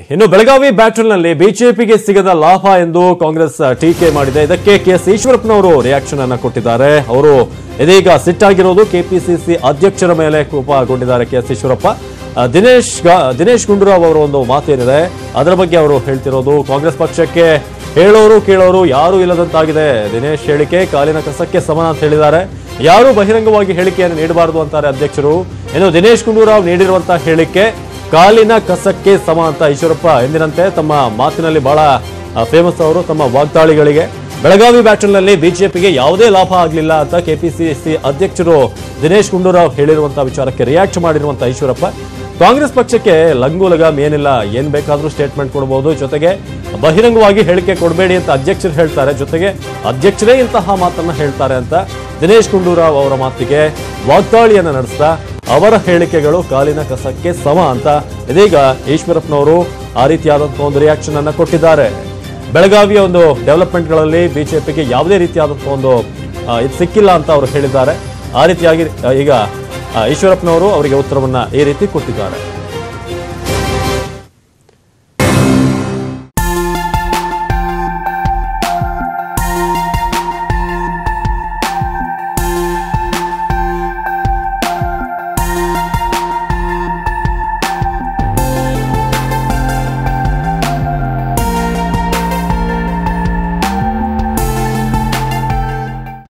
ಇನ್ನು ಬೆಳಗಾವಿ ಬ್ಯಾಟಲ್ನಲ್ಲಿ ಬಿಜೆಪಿಗೆ ಸಿಗದ ಲಾಭ ಎಂದು ಕಾಂಗ್ರೆಸ್ ಟೀಕೆ ಮಾಡಿದೆ ಇದಕ್ಕೆ ಕೆಎಸ್ ಈಶ್ವರಪ್ಪನವರು ರಿಯಾಕ್ಷನ್ ಅನ್ನ ಕೊಟ್ಟಿದ್ದಾರೆ ಅವರು ಇದೀಗ ಸಿಟ್ಟಾಗಿರೋದು ಕೆಪಿಸಿಸಿ ಅಧ್ಯಕ್ಷರ ಮೇಲೆ ಕೋಪಗೊಂಡಿದ್ದಾರೆ ಕೆಎಸ್ ಈಶ್ವರಪ್ಪ ಆ, ದಿನೇಶ್ ಗಾ- ದಿನೇಶ್ ಗುಂಡೂರಾವ್ ಅವರ ಒಂದು ಮಾತೇನಿದೆ ಅದರ ಬಗ್ಗೆ ಅವರು ಹೇಳ್ತಿರೋದು ಕಾಂಗ್ರೆಸ್ ಪಕ್ಷಕ್ಕೆ ಹೇಳೋರು ಕೇಳೋರು ಯಾರೂ ಇಲ್ಲದಂತಾಗಿದೆ ದಿನೇಶ್ ಹೇಳಿಕೆ ಕಾಲಿನ ಕಸಕ್ಕೆ ಸಮಾನ ಅಂತ ಹೇಳಿದ್ದಾರೆ ಯಾರೂ ಬಹಿರಂಗವಾಗಿ ಹೇಳಿಕೆಯನ್ನು ನೀಡಬಾರದು ಅಂತಾರೆ ಅಧ್ಯಕ್ಷರು ಇನ್ನು ದಿನೇಶ್ ಗುಂಡೂರಾವ್ ನೀಡಿರುವಂತಹ ಹೇಳಿಕೆ ಕಾಲಿನ ಕಸಕ್ಕೆ ಸಮ ಅಂತ ಈಶ್ವರಪ್ಪ ಎಂದಿನಂತೆ ತಮ್ಮ ಮಾತಿನಲ್ಲಿ ಬಹಳ ಫೇಮಸ್ ಅವರು ತಮ್ಮ ವಾಗ್ದಾಳಿಗಳಿಗೆ ಬೆಳಗಾವಿ ಬ್ಯಾಟಲ್ನಲ್ಲಿ ಬಿಜೆಪಿಗೆ ಯಾವುದೇ ಲಾಭ ಆಗಲಿಲ್ಲ ಅಂತ ಕೆಪಿಸಿಸಿ ಅಧ್ಯಕ್ಷರು ದಿನೇಶ್ ಗುಂಡೂರಾವ್ ಹೇಳಿರುವಂತಹ ವಿಚಾರಕ್ಕೆ ರಿಯಾಕ್ಟ್ ಮಾಡಿರುವಂತಹ ಈಶ್ವರಪ್ಪ ಕಾಂಗ್ರೆಸ್ ಪಕ್ಷಕ್ಕೆ ಲಂಗೂಲಗಾಮ್ ಏನಿಲ್ಲ ಏನ್ ಬೇಕಾದ್ರೂ ಸ್ಟೇಟ್ಮೆಂಟ್ ಕೊಡಬಹುದು ಜೊತೆಗೆ ಬಹಿರಂಗವಾಗಿ ಹೇಳಿಕೆ ಕೊಡಬೇಡಿ ಅಂತ ಅಧ್ಯಕ್ಷರು ಹೇಳ್ತಾರೆ ಜೊತೆಗೆ ಅಧ್ಯಕ್ಷರೇ ಇಂತಹ ಮಾತನ್ನ ಹೇಳ್ತಾರೆ ಅಂತ ದಿನೇಶ್ ಗುಂಡೂರಾವ್ ಅವರ ಮಾತಿಗೆ ವಾಗ್ದಾಳಿಯನ್ನ ನಡೆಸ್ತಾ ಅವರ ಹೇಳಿಕೆಗಳು ಕಾಲಿನ ಕಸಕ್ಕೆ ಸಮ ಅಂತ ಇದೀಗ ಈಶ್ವರಪ್ಪನವರು ಆ ರೀತಿಯಾದಂತಹ ಒಂದು ರಿಯಾಕ್ಷನ್ ಅನ್ನ ಕೊಟ್ಟಿದ್ದಾರೆ ಬೆಳಗಾವಿಯ ಒಂದು ಡೆವಲಪ್ಮೆಂಟ್ಗಳಲ್ಲಿ ಬಿಜೆಪಿಗೆ ಯಾವುದೇ ರೀತಿಯಾದಂತಹ ಒಂದು ಆ, ಇದು ಸಿಕ್ಕಿಲ್ಲ ಅಂತ ಅವರು ಹೇಳಿದ್ದಾರೆ ಆ ರೀತಿಯಾಗಿ ಆ, ಈಗ ಆ, ಈಶ್ವರಪ್ಪನವರು ಅವರಿಗೆ ಉತ್ತರವನ್ನ ಈ ರೀತಿ ಕೊಟ್ಟಿದ್ದಾರೆ